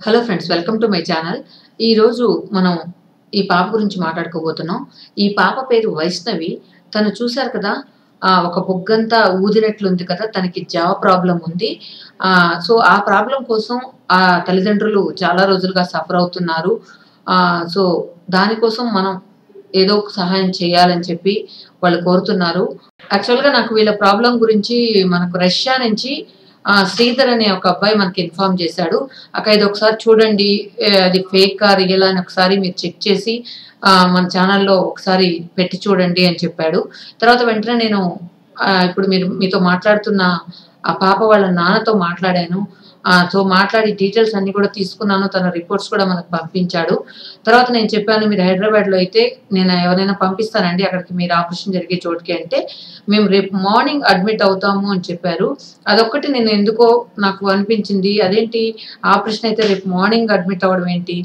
hello friends welcome to my channel ఈరోజు మనం ఈ పాప గురించి మాట్లాడుకోబోతున్నాం ఈ పాప పేరు వైష్ణవి తను చూశారు కదా ఆ, ఒక బొగ్గంతా ఊదినట్లుంది కదా తనకి జావ ప్రాబ్లం ఉంది ఆ, సో ఆ ప్రాబ్లం కోసం ఆ తల్లిదండ్రులు చాలా రోజులుగా సఫర్ అవుతున్నారు ఆ, సో దానికోసం మనం ఏదో ఒక సహాయం చేయాలని చెప్పి వాళ్ళు కోరుతున్నారు యాక్చువల్గా నాకు వీళ్ళ ప్రాబ్లం గురించి మనకు రష్యా నుంచి ఆ, శ్రీధర్ అనే ఒక అబ్బాయి మనకి ఇన్ఫార్మ్ చేశాడు అక్క ఇది ఒకసారి చూడండి ఏ, అది ఫేక్ ఆ రియల్ అని ఒకసారి మీరు చెక్ చేసి ఆ, మన ఛానల్లో ఒకసారి పెట్టి చూడండి అని చెప్పాడు తర్వాత వెంటనే నేను ఆ, ఇప్పుడు మీరు మీతో మాట్లాడుతున్న ఆ పాప వాళ్ళ నాన్నతో మాట్లాడాను ఆ, సో మాట్లాడి డీటెయిల్స్ అన్ని కూడా తీసుకున్నాను తన రిపోర్ట్స్ కూడా మనకు పంపించాడు తర్వాత నేను చెప్పాను మీరు హైదరాబాద్లో అయితే నేను ఎవరైనా పంపిస్తానండి అక్కడికి మీరు ఆపరేషన్ జరిగే చోటుకి అంటే మేము రేపు మార్నింగ్ అడ్మిట్ అవుతాము అని చెప్పారు అదొక్కటి నేను ఎందుకో నాకు అనిపించింది అదేంటి ఆపరేషన్ అయితే రేపు మార్నింగ్ అడ్మిట్ అవ్వడం ఏంటి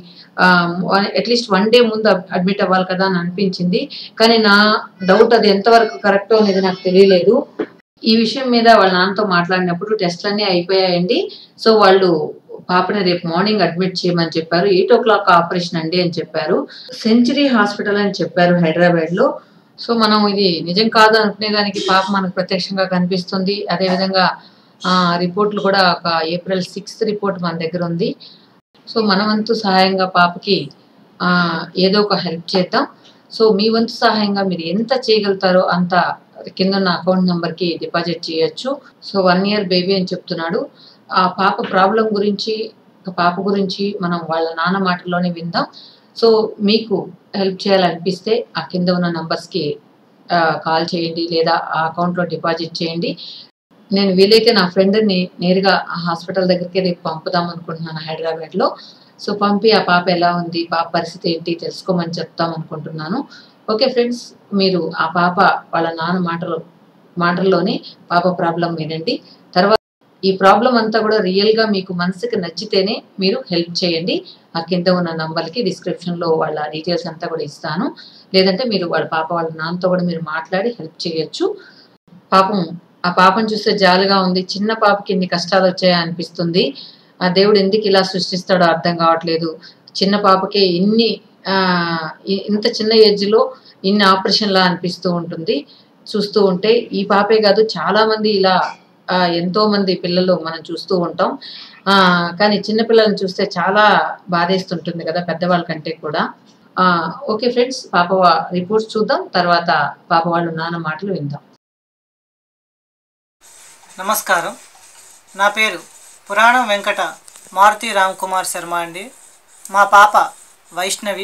అట్లీస్ట్ వన్ డే ముందు అడ్మిట్ అవ్వాలి కదా అని అనిపించింది కానీ నా డౌట్ అది ఎంతవరకు కరెక్ట్ అనేది నాకు తెలియలేదు ఈ విషయం మీద వాళ్ళ నాన్నతో మాట్లాడినప్పుడు టెస్ట్లన్నీ అయిపోయాయండి సో వాళ్ళు పాపని రేపు మార్నింగ్ అడ్మిట్ చేయమని చెప్పారు ఎయిట్ ఓ క్లాక్ ఆపరేషన్ అండి అని చెప్పారు సెంచరీ హాస్పిటల్ అని చెప్పారు హైదరాబాద్ లో సో మనం ఇది నిజం కాదు అనుకునే దానికి పాప మనకు ప్రత్యక్షంగా కనిపిస్తుంది అదేవిధంగా ఆ రిపోర్ట్లు కూడా ఒక ఏప్రిల్ సిక్స్త్ రిపోర్ట్ మన దగ్గర ఉంది సో మన వంతు సహాయంగా పాపకి ఆ, ఏదో ఒక హెల్ప్ చేద్దాం సో మీ వంతు సహాయంగా మీరు ఎంత చేయగలుగుతారో అంత కింద ఉన్న అకౌంట్ నెంబర్కి డిపాజిట్ చేయొచ్చు సో వన్ ఇయర్ బేబీ అని చెప్తున్నాడు ఆ పాప ప్రాబ్లం గురించి ఆ పాప గురించి మనం వాళ్ళ నాన్న మాటల్లోనే విందాం సో మీకు హెల్ప్ చేయాలనిపిస్తే ఆ కింద ఉన్న నంబర్స్కి కాల్ చేయండి లేదా ఆ అకౌంట్లో డిపాజిట్ చేయండి నేను వీలైతే నా ఫ్రెండ్ని నేరుగా ఆ హాస్పిటల్ దగ్గరికి రేపు పంపుదాం అనుకుంటున్నాను హైదరాబాద్లో సో పంపి ఆ పాప ఎలా ఉంది పాప పరిస్థితి ఏంటి తెలుసుకోమని చెప్తాం అనుకుంటున్నాను ఓకే ఫ్రెండ్స్ మీరు ఆ పాప వాళ్ళ నాన్న మాటలు మాటల్లోనే పాప ప్రాబ్లం వినండి తర్వాత ఈ ప్రాబ్లం అంతా కూడా రియల్గా మీకు మనసుకి నచ్చితేనే మీరు హెల్ప్ చేయండి ఆ కింద ఉన్న నంబర్కి డిస్క్రిప్షన్లో వాళ్ళ డీటెయిల్స్ అంతా కూడా ఇస్తాను లేదంటే మీరు వాళ్ళ పాప వాళ్ళ నాన్నతో కూడా మీరు మాట్లాడి హెల్ప్ చేయొచ్చు పాపం ఆ పాపను చూస్తే జాలిగా ఉంది చిన్న పాపకి ఇన్ని కష్టాలు వచ్చాయా అనిపిస్తుంది ఆ దేవుడు ఎందుకు ఇలా సృష్టిస్తాడో అర్థం కావట్లేదు చిన్న పాపకి ఇన్ని ఆ, ఇ- ఇంత చిన్న ఏజ్ లో ఇన్ని ఆపరేషన్లా అనిపిస్తూ ఉంటుంది చూస్తూ ఉంటే ఈ పాపే కాదు చాలా మంది ఇలా ఆ, ఎంతో మంది పిల్లలు మనం చూస్తూ ఉంటాం ఆ, కానీ చిన్న పిల్లల్ని చూస్తే చాలా బాధేస్తుంటుంది కదా పెద్దవాళ్ళ కంటే కూడా ఆ, ఓకే ఫ్రెండ్స్ పాప రిపోర్ట్స్ చూద్దాం తర్వాత పాప వాళ్ళు నాన్న మాటలు విందాం నమస్కారం నా పేరు పురాణం వెంకట మారుతి రామ్ కుమార్ శర్మ అండి మా పాప వైష్ణవి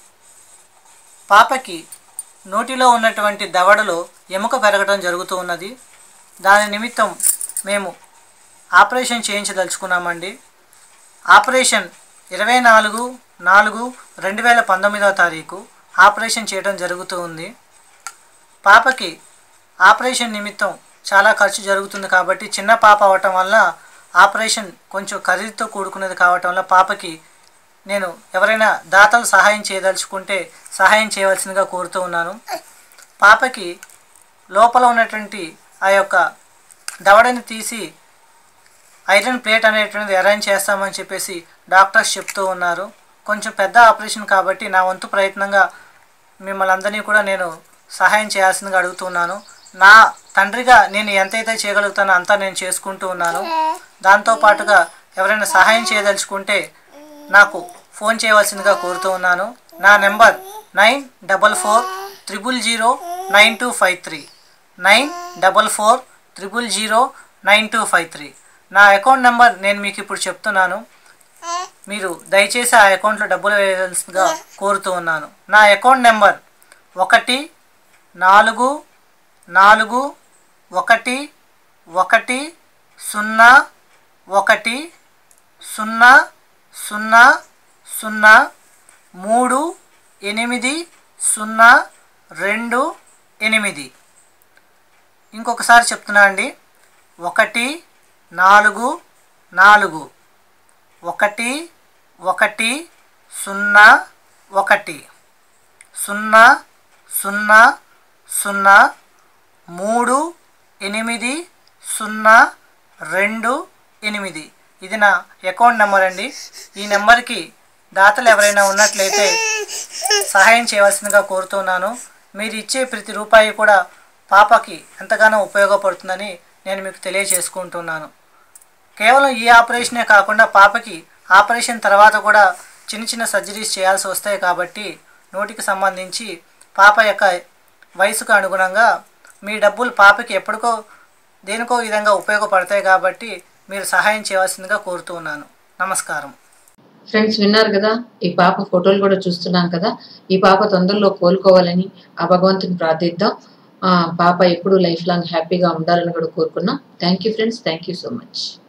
పాపకి నోటిలో ఉన్నటువంటి దవడలో ఎముక పెరగడం జరుగుతూ ఉన్నది దాని నిమిత్తం మేము ఆపరేషన్ చేయించదలుచుకున్నామండి ఆపరేషన్ ఇరవై నాలుగు నాలుగు రెండు వేల పంతొమ్మిదవ తారీఖు ఆపరేషన్ చేయడం జరుగుతూ ఉంది పాపకి ఆపరేషన్ నిమిత్తం చాలా ఖర్చు జరుగుతుంది కాబట్టి చిన్న పాప అవటం వల్ల ఆపరేషన్ కొంచెం ఖరీదుతో కూడుకున్నది కావటం వల్ల పాపకి నేను ఎవరైనా దాతలు సహాయం చేయదలుచుకుంటే సహాయం చేయవలసిందిగా కోరుతూ ఉన్నాను పాపకి లోపల ఉన్నటువంటి ఆ యొక్క దవడని తీసి ఐరన్ ప్లేట్ అనేటువంటిది అరేంజ్ చేస్తామని చెప్పేసి డాక్టర్స్ చెప్తూ ఉన్నారు కొంచెం పెద్ద ఆపరేషన్ కాబట్టి నా వంతు ప్రయత్నంగా మిమ్మల్ని అందరినీ కూడా నేను సహాయం చేయాల్సిందిగా అడుగుతున్నాను నా తండ్రిగా నేను ఎంతైతే చేయగలుగుతానో అంతా నేను చేసుకుంటూ ఉన్నాను దాంతో పాటుగా ఎవరైనా సహాయం చేయదలుచుకుంటే నాకు ఫోన్ చేయవలసిందిగా కోరుతూ ఉన్నాను నా number nine double four triple zero nine two five three nine double four triple zero nine two five three నా అకౌంట్ నెంబర్ నేను మీకు ఇప్పుడు చెప్తున్నాను మీరు దయచేసి ఆ అకౌంట్లో డబ్బులు వేయాల్సిందిగా కోరుతూ ఉన్నాను నా అకౌంట్ నెంబర్ ఒకటి నాలుగు నాలుగు ఒకటి ఒకటి సున్నా ఒకటి సున్నా సున్నా సున్నా మూడు ఎనిమిది సున్నా రెండు ఎనిమిది ఇంకొకసారి చెప్తున్నా అండి ఒకటి నాలుగు నాలుగు ఒకటి ఒకటి సున్నా ఒకటి సున్నా సున్నా సున్నా మూడు ఎనిమిది సున్నా రెండు ఎనిమిది ఇది నా అకౌంట్ నెంబర్ అండి ఈ నెంబర్కి దాతలు ఎవరైనా ఉన్నట్లయితే సహాయం చేయవలసిందిగా కోరుతున్నాను మీరు ఇచ్చే ప్రతి రూపాయి కూడా పాపకి ఎంతగానో ఉపయోగపడుతుందని నేను మీకు తెలియజేసుకుంటున్నాను కేవలం ఈ ఆపరేషనే కాకుండా పాపకి ఆపరేషన్ తర్వాత కూడా చిన్న చిన్న సర్జరీస్ చేయాల్సి వస్తాయి కాబట్టి నోటికి సంబంధించి పాప యొక్క వయసుకు అనుగుణంగా మీ డబ్బులు పాపకి ఎప్పటికో దేనికో విధంగా ఉపయోగపడతాయి కాబట్టి మీరు సహాయం చేయవలసిందిగా కోరుతున్నాను నమస్కారం ఫ్రెండ్స్ విన్నారు కదా ఈ పాప ఫోటోలు కూడా చూస్తున్నాం కదా ఈ పాప తొందరలో కోలుకోవాలని ఆ భగవంతుని ప్రార్థిద్దాం ఆ పాప ఎప్పుడు లైఫ్ లాంగ్ హ్యాపీగా ఉండాలని కూడా కోరుకున్నాం thank you friends thank you so much